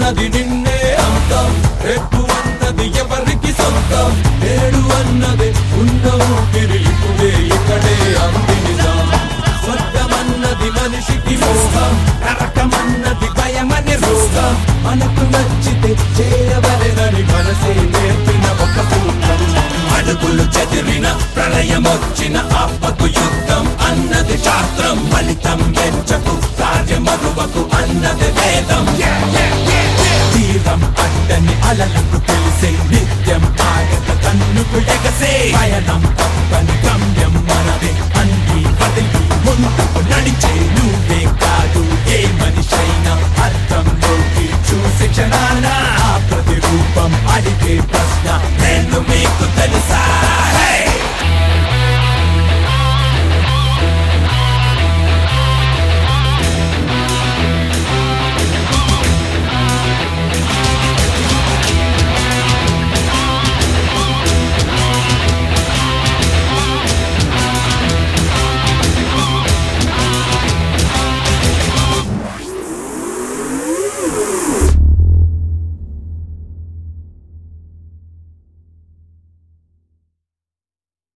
అన్నది నిన్నే అంతం రేపు అన్నది ఎవరికి సొంతం నేడు అన్నది ఉన్న ఊపిరి ఇప్పుడే ఇక్కడే అంది నిజం స్వర్గమన్నది మనిషికి మోహం నరకమన్నది భయమని రోగం మనకు నచ్చితే చేయవలెనని మనసే నేర్పిన ఒక సూత్రం అడుగులు చెదిరిన ప్రళయమొచ్చిన ఆపకు యుద్ధం అన్నది శాస్త్రం ఫలితం ఎంచకు కార్యమరువకు అన్నది వేదం తీరం అడ్డని అలల